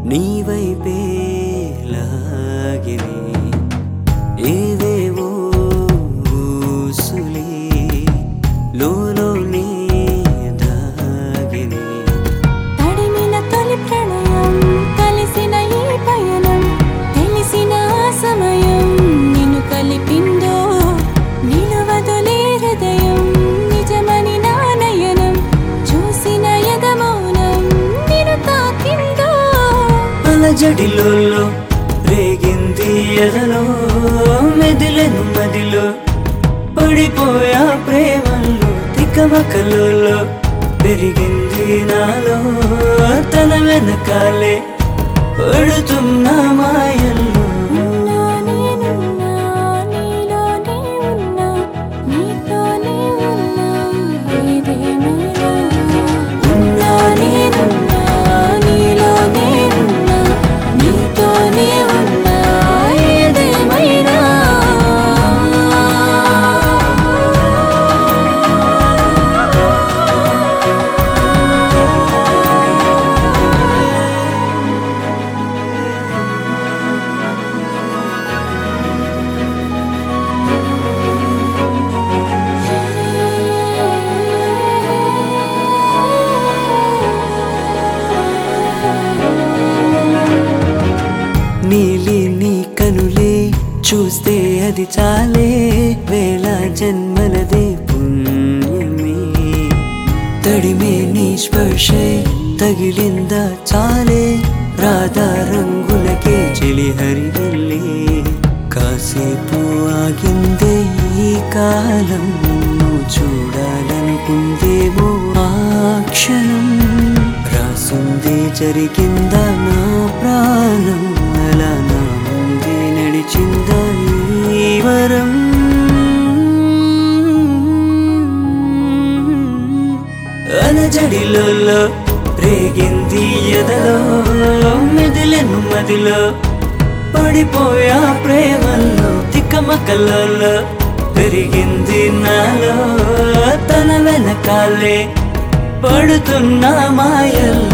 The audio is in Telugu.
నీ వైపే లాగిని ఏవేవో ఊసులే లోలోనే దాగిని తడిమిన తొలి ప్రణయం కలిసిన ఈ పయనం తెలిసిన ఆ సమయం నిన్ను కలిపిందో నిలువదులే హృదయం నిజమని నా నయనం చూసిన యగమౌనం నిన్ను తాకిందో అలజడిలో రేగింది ఎదలో మెదిలెను మదిలో పడిపోయా ప్రేమల్లో తికమకలలో పెరిగింది నాలో తన వెనకాలే పడుతున్న మాయల్లో ఉన్నా నేనున్నా నీలోనే ఉన్నా నీతోనే ఉన్నా ఏదేమైనా ఉన్నా నేనున్నా నీలోనే ఉన్నా నీతోనే ఉన్నా ఏదేమైనా నీలి నీ కనులే చూస్తే అది చాలే వేల జన్మలదే పుణ్యమే తడిమే నీ స్పర్శే తగిలిందా చాలే రాధా రంగులకే చెలి హరివల్లే కాసేపు ఆగిందే ఈ కాలం నువ్వు చూడాలనుకుందేమో ఆ క్షణం రాసుంది జరిగిందా నా ప్రాణం అలా నా ముందే నడిచిందా ఈ వరం అలజడిలో రేగింది ఎదలో మెదిలెను మదిలో పడిపోయా ప్రేమల్లో తిక్కమకలలో పెరిగింది నాలో తన వెనకాలే పడుతున్న మాయల్లో